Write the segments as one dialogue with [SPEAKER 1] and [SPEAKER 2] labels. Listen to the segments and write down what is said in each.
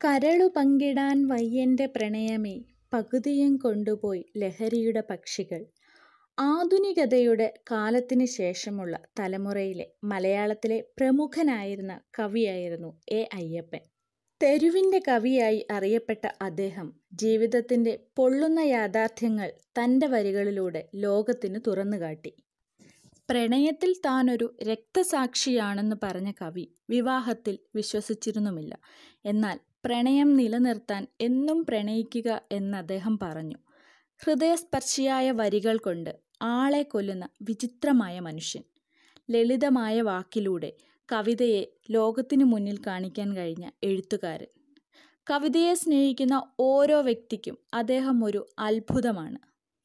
[SPEAKER 1] കരളു പങ്കിടാൻ വയ്യെന്റെ പ്രണയമേ പകുതിയും കൊണ്ടുപോയി ലഹരിയുടെ പക്ഷികൾ ആധുനികതയുടെ കാലത്തിന് ശേഷമുള്ള തലമുറയിലെ മലയാളത്തിലെ പ്രമുഖനായിരുന്ന കവിയായിരുന്നു എ അയ്യപ്പൻ തെരുവിൻ്റെ കവിയായി അറിയപ്പെട്ട അദ്ദേഹം ജീവിതത്തിൻ്റെ പൊള്ളുന്ന യാഥാർത്ഥ്യങ്ങൾ തൻ്റെ വരികളിലൂടെ ലോകത്തിന് തുറന്നുകാട്ടി പ്രണയത്തിൽ താനൊരു രക്തസാക്ഷിയാണെന്ന് പറഞ്ഞ കവി വിവാഹത്തിൽ വിശ്വസിച്ചിരുന്നുമില്ല എന്നാൽ പ്രണയം നിലനിർത്താൻ എന്നും പ്രണയിക്കുക എന്ന് അദ്ദേഹം പറഞ്ഞു ഹൃദയസ്പർശിയായ വരികൾ കൊണ്ട് ആളെ കൊല്ലുന്ന വിചിത്രമായ മനുഷ്യൻ ലളിതമായ വാക്കിലൂടെ കവിതയെ ലോകത്തിനു മുന്നിൽ കാണിക്കാൻ കഴിഞ്ഞ എഴുത്തുകാരൻ കവിതയെ സ്നേഹിക്കുന്ന ഓരോ വ്യക്തിക്കും അദ്ദേഹം ഒരു അത്ഭുതമാണ്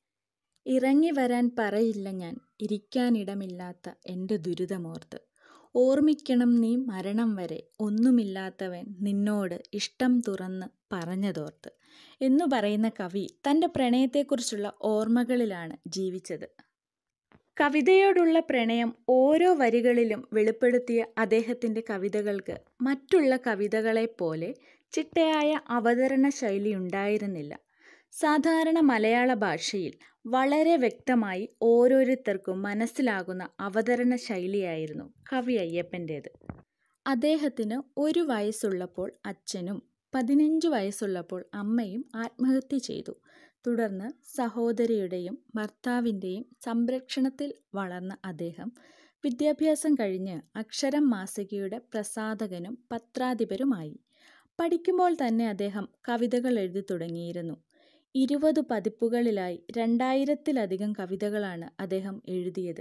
[SPEAKER 1] ഇറങ്ങി വരാൻ പറയില്ല ഞാൻ ഇരിക്കാനിടമില്ലാത്ത എൻ്റെ ദുരിതമോർത്ത് ഓർമ്മിക്കണം നീ മരണം വരെ ഒന്നുമില്ലാത്തവൻ നിന്നോട് ഇഷ്ടം തുറന്ന് പറഞ്ഞതോർത്ത് എന്നു പറയുന്ന കവി തൻ്റെ പ്രണയത്തെക്കുറിച്ചുള്ള ഓർമ്മകളിലാണ് ജീവിച്ചത് കവിതയോടുള്ള പ്രണയം ഓരോ വരികളിലും വെളിപ്പെടുത്തിയ അദ്ദേഹത്തിൻ്റെ കവിതകൾക്ക് മറ്റുള്ള കവിതകളെപ്പോലെ ചിട്ടയായ അവതരണ ശൈലി ഉണ്ടായിരുന്നില്ല സാധാരണ മലയാള ഭാഷയിൽ വളരെ വ്യക്തമായി ഓരോരുത്തർക്കും മനസ്സിലാകുന്ന അവതരണ ശൈലിയായിരുന്നു കവി അയ്യപ്പൻ്റേത് അദ്ദേഹത്തിന് ഒരു വയസ്സുള്ളപ്പോൾ അച്ഛനും പതിനഞ്ച് വയസ്സുള്ളപ്പോൾ അമ്മയും ആത്മഹത്യ ചെയ്തു തുടർന്ന് സഹോദരിയുടെയും ഭർത്താവിൻ്റെയും സംരക്ഷണത്തിൽ വളർന്ന അദ്ദേഹം വിദ്യാഭ്യാസം കഴിഞ്ഞ് അക്ഷരം മാസികയുടെ പ്രസാധകനും പത്രാധിപരുമായി പഠിക്കുമ്പോൾ തന്നെ അദ്ദേഹം കവിതകൾ എഴുതി തുടങ്ങിയിരുന്നു ഇരുപത് പതിപ്പുകളിലായി രണ്ടായിരത്തിലധികം കവിതകളാണ് അദ്ദേഹം എഴുതിയത്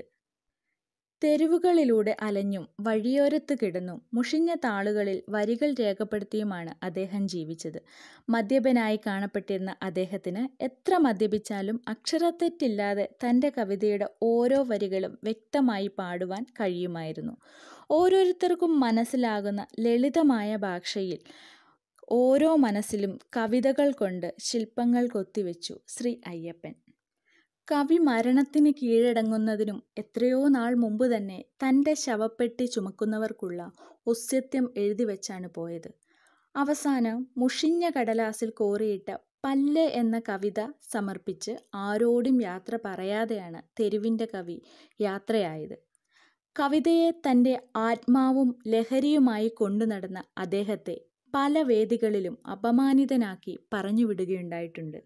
[SPEAKER 1] തെരുവുകളിലൂടെ അലഞ്ഞും വഴിയോരത്ത് കിടന്നും മുഷിഞ്ഞ താളുകളിൽ വരികൾ രേഖപ്പെടുത്തിയുമാണ് അദ്ദേഹം ജീവിച്ചത് മദ്യപനായി കാണപ്പെട്ടിരുന്ന അദ്ദേഹത്തിന് എത്ര മദ്യപിച്ചാലും അക്ഷരത്തെറ്റില്ലാതെ തൻ്റെ കവിതയുടെ ഓരോ വരികളും വ്യക്തമായി പാടുവാൻ കഴിയുമായിരുന്നു ഓരോരുത്തർക്കും മനസ്സിലാകുന്ന ലളിതമായ ഭാഷയിൽ ഓരോ മനസ്സിലും കവിതകൾ കൊണ്ട് ശില്പങ്ങൾ കൊത്തിവെച്ചു ശ്രീ അയ്യപ്പൻ കവി മരണത്തിന് കീഴടങ്ങുന്നതിനും എത്രയോ നാൾ മുമ്പ് തന്നെ തൻ്റെ ശവപ്പെട്ടി ചുമക്കുന്നവർക്കുള്ള ഒസ്യത്യം എഴുതി വെച്ചാണ് പോയത് അവസാനം മുഷിഞ്ഞ കടലാസിൽ കോറിയിട്ട പല്ല് എന്ന കവിത സമർപ്പിച്ച് ആരോടും യാത്ര പറയാതെയാണ് തെരുവിൻ്റെ കവി യാത്രയായത് കവിതയെ തൻ്റെ ആത്മാവും ലഹരിയുമായി കൊണ്ടു നടന്ന അദ്ദേഹത്തെ പല വേദികളിലും അപമാനിതനാക്കി പറഞ്ഞുവിടുകയുണ്ടായിട്ടുണ്ട്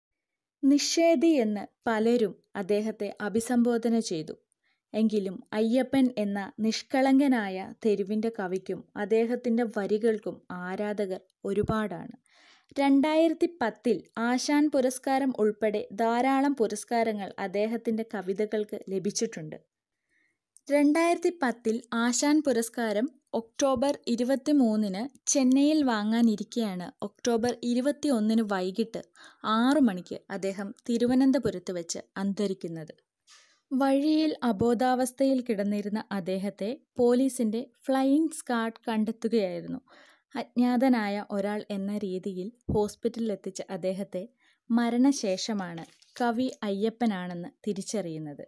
[SPEAKER 1] നിഷേധി എന്ന് പലരും അദ്ദേഹത്തെ അഭിസംബോധന ചെയ്തു എങ്കിലും അയ്യപ്പൻ എന്ന നിഷ്കളങ്കനായ തെരുവിൻ്റെ കവിക്കും അദ്ദേഹത്തിൻ്റെ വരികൾക്കും ആരാധകർ ഒരുപാടാണ് രണ്ടായിരത്തി പത്തിൽ ആശാൻ പുരസ്കാരം ഉൾപ്പെടെ ധാരാളം പുരസ്കാരങ്ങൾ അദ്ദേഹത്തിൻ്റെ കവിതകൾക്ക് ലഭിച്ചിട്ടുണ്ട് രണ്ടായിരത്തി പത്തിൽ ആശാൻ പുരസ്കാരം ഒക്ടോബർ ഇരുപത്തി മൂന്നിന് ചെന്നൈയിൽ വാങ്ങാനിരിക്കെയാണ് ഒക്ടോബർ ഇരുപത്തി ഒന്നിന് വൈകിട്ട് ആറു മണിക്ക് അദ്ദേഹം തിരുവനന്തപുരത്ത് വെച്ച് അന്തരിക്കുന്നത് വഴിയിൽ അബോധാവസ്ഥയിൽ കിടന്നിരുന്ന അദ്ദേഹത്തെ പോലീസിൻ്റെ ഫ്ലൈയിങ് സ്കാഡ് കണ്ടെത്തുകയായിരുന്നു അജ്ഞാതനായ ഒരാൾ എന്ന രീതിയിൽ ഹോസ്പിറ്റലിലെത്തിച്ച അദ്ദേഹത്തെ മരണശേഷമാണ് കവി അയ്യപ്പനാണെന്ന് തിരിച്ചറിയുന്നത്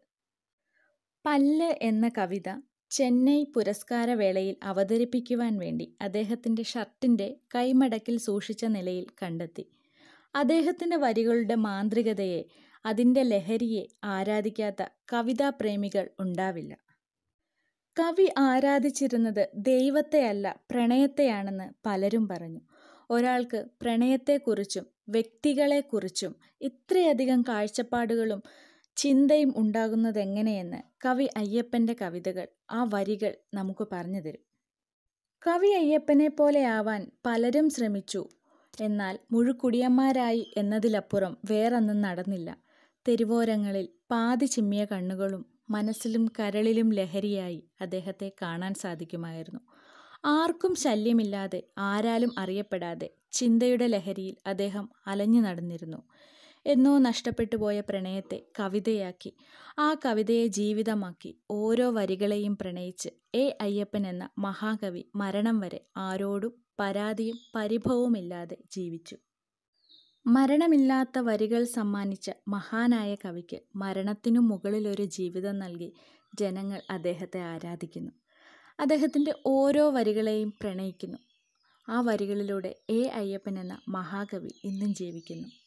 [SPEAKER 1] പല്ല് എന്ന കവിത ചെന്നൈ പുരസ്കാരവേളയിൽ അവതരിപ്പിക്കുവാൻ വേണ്ടി അദ്ദേഹത്തിൻ്റെ ഷർട്ടിൻ്റെ കൈമടക്കിൽ സൂക്ഷിച്ച നിലയിൽ കണ്ടെത്തി അദ്ദേഹത്തിൻ്റെ വരികളുടെ മാന്ത്രികതയെ അതിൻ്റെ ലഹരിയെ ആരാധിക്കാത്ത കവിതാപ്രേമികൾ ഉണ്ടാവില്ല കവി ആരാധിച്ചിരുന്നത് ദൈവത്തെയല്ല പ്രണയത്തെയാണെന്ന് പലരും പറഞ്ഞു ഒരാൾക്ക് പ്രണയത്തെക്കുറിച്ചും വ്യക്തികളെക്കുറിച്ചും ഇത്രയധികം കാഴ്ചപ്പാടുകളും ചിന്തയും ഉണ്ടാകുന്നത് എങ്ങനെയെന്ന് കവി അയ്യപ്പൻ്റെ കവിതകൾ ആ വരികൾ നമുക്ക് പറഞ്ഞു തരും കവി അയ്യപ്പനെ പോലെ ആവാൻ പലരും ശ്രമിച്ചു എന്നാൽ മുഴുക്കുടിയന്മാരായി എന്നതിലപ്പുറം വേറൊന്നും നടന്നില്ല തെരുവോരങ്ങളിൽ പാതി ചിമ്മിയ കണ്ണുകളും മനസ്സിലും കരളിലും ലഹരിയായി അദ്ദേഹത്തെ കാണാൻ സാധിക്കുമായിരുന്നു ആർക്കും ശല്യമില്ലാതെ ആരാലും അറിയപ്പെടാതെ ചിന്തയുടെ ലഹരിയിൽ അദ്ദേഹം അലഞ്ഞു നടന്നിരുന്നു എന്നോ നഷ്ടപ്പെട്ടു പോയ പ്രണയത്തെ കവിതയാക്കി ആ കവിതയെ ജീവിതമാക്കി ഓരോ വരികളെയും പ്രണയിച്ച് എ അയ്യപ്പൻ എന്ന മഹാകവി മരണം വരെ ആരോടും പരാതിയും പരിഭവവുമില്ലാതെ ജീവിച്ചു മരണമില്ലാത്ത വരികൾ സമ്മാനിച്ച മഹാനായ കവിക്ക് മരണത്തിനു മുകളിലൊരു ജീവിതം നൽകി ജനങ്ങൾ അദ്ദേഹത്തെ ആരാധിക്കുന്നു അദ്ദേഹത്തിൻ്റെ ഓരോ വരികളെയും പ്രണയിക്കുന്നു ആ വരികളിലൂടെ എ അയ്യപ്പൻ എന്ന മഹാകവി ഇന്നും ജീവിക്കുന്നു